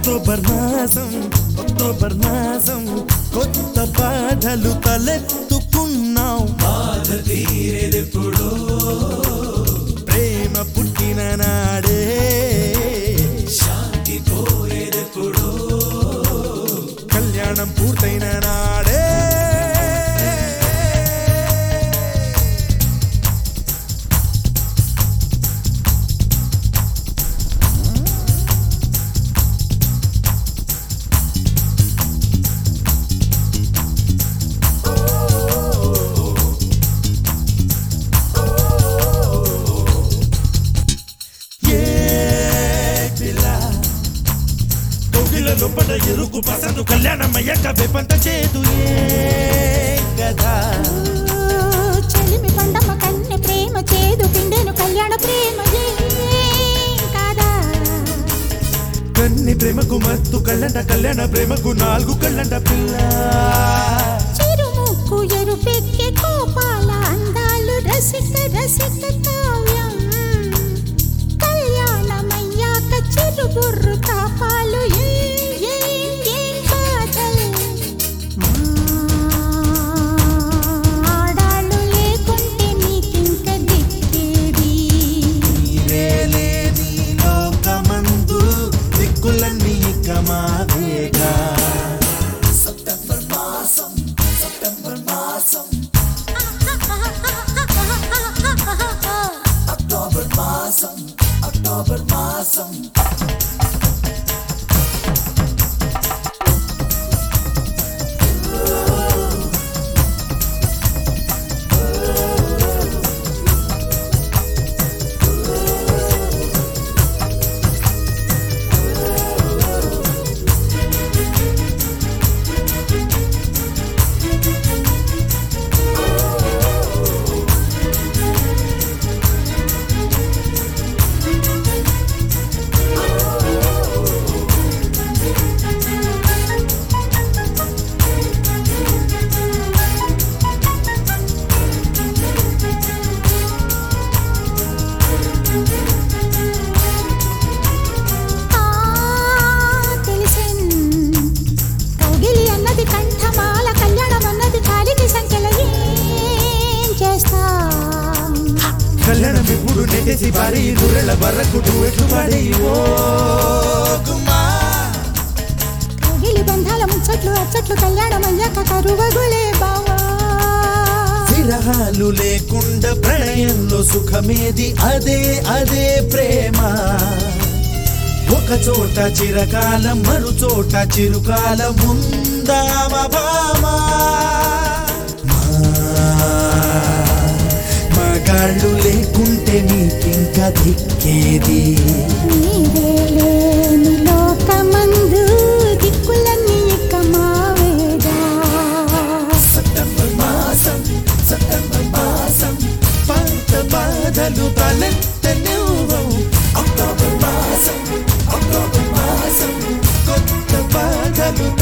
October మాసం October మాసం కొత్త బాధలు తలెత్తుకున్నాం బాధ తీరేదెప్పుడు ప్రేమ పుట్టిన నాడే శాంతి పోయేదెప్పుడు కళ్యాణం పూర్తయిన నాడే ఏ పిల్ల కోగిల లోపల ఎరుకు పసందు కళ్యాణం అయ్యాక వెపంత చేదు ఏ కదా చెలిమి పండమ్మ కన్నె ప్రేమ చేదు పిండెను కళ్యాణ ప్రేమ ఏం కాదా కన్ని ప్రేమకు మత్తు కళ్ళంట కళ్యాణ ప్రేమకు నాలుగు కళ్ళంట పిల్ల చిరుముక్కు ఎరుపెక్కే కోపాల అందాలు రసిక రసిక కావ్యం కళ్యాణమయ్యాక చిరుబుర్రు తాపాలు ఏం, ఏం, ఏం కాదల్. ఆడాళ్ళు లేకుంటే నీకింక దిక్కేది నీవే లేని లోకమందు దిక్కులన్నీ ఇక మావేగా సెప్టెంబర్ మాసం సెప్టెంబర్ మాసం అక్టోబర్ మాసం అక్టోబర్ మాసం ఆ తెలిసెన్ కౌగిలి అన్నది కంఠమాల కళ్యాణం అన్నది కాలికి సంఖ్యల ఏం చేస్తాం కళ్యాణం ఇప్పుడు నెట్టేసి పారి దూరెళ్ళ బర్రకు ఎట్లు పాడి ఓ గుమ్మా కౌగిలి బంధాల ముచ్చట్లు అచ్చట్లు కళ్యాణం అయ్యాక కరువగులే బావా విరహాలు లేకుండా ప్రణయంలో సుఖమేది అదే అదే ప్రేమ ఒక చోట చిరకాలం మరు చోట చిరుకాలం ఉందామ భామా మగాళ్ళు లేకుంటే నీకింక దిక్కేది నీవే లేని లోకమందు దిక్కులన్నీ ఇక మావేగా సెప్టెంబర్ మాసం సెప్టెంబర్ మాసం పాత బాధలు తలెత్తనివ్వవు అక్టోబర్ మాసం అక్టోబర్ మాసం కొత్త బాధలు